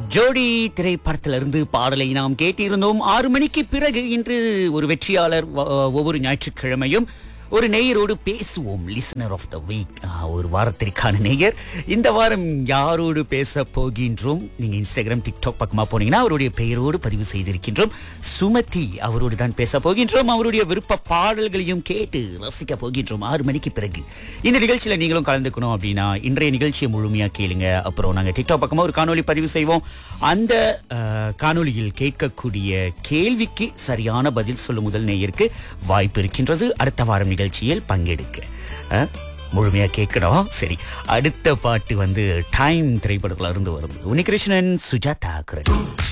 ஜோடி திரைப்படத்திலிருந்து பாடலை நாம் கேட்டிருந்தோம் ஆறு மணிக்கு பிறகு இன்று ஒரு வெற்றியாளர் வ- ஒவ்வொரு ஞாயிற்றுக்கிழமையும் ஒரு நேயரோடு பேசுவோம் லிசனர் ஆஃப் த வீக் ஒரு வாரத்திற்கான நேயர் இந்த வாரம் யாரோடு பேச போகின்றோம் நீங்க இன்ஸ்டாகிராம் டிக்டாக் பக்கமா போனீங்கன்னா அவருடைய பெயரோடு பதிவு செய்திருக்கின்றோம் சுமதி அவரோடு தான் பேச போகின்றோம் அவருடைய விருப்ப பாடல்களையும் கேட்டு ரசிக்க போகின்றோம் ஆறு மணிக்கு பிறகு இந்த நிகழ்ச்சியில நீங்களும் கலந்துக்கணும் அப்படின்னா இன்றைய நிகழ்ச்சியை முழுமையா கேளுங்க அப்புறம் நாங்க டிக்டாக் பக்கமா ஒரு காணொளி பதிவு செய்வோம் அந்த அஹ், காணொளியில் கேட்கக்கூடிய கேள்விக்கு சரியான பதில் சொல்லும் முதல் நேயருக்கு வாய்ப்பு இருக்கின்றது அடுத்த வாரம் நிகழ்ச்சியில் பங்கெடுக்க அஹ், முழுமையா கேட்கணும் சரி அடுத்த பாட்டு வந்து டைம் திரைப்படத்துல இருந்து வருது உன்னிகிருஷ்ணன் சுஜாதா குரல்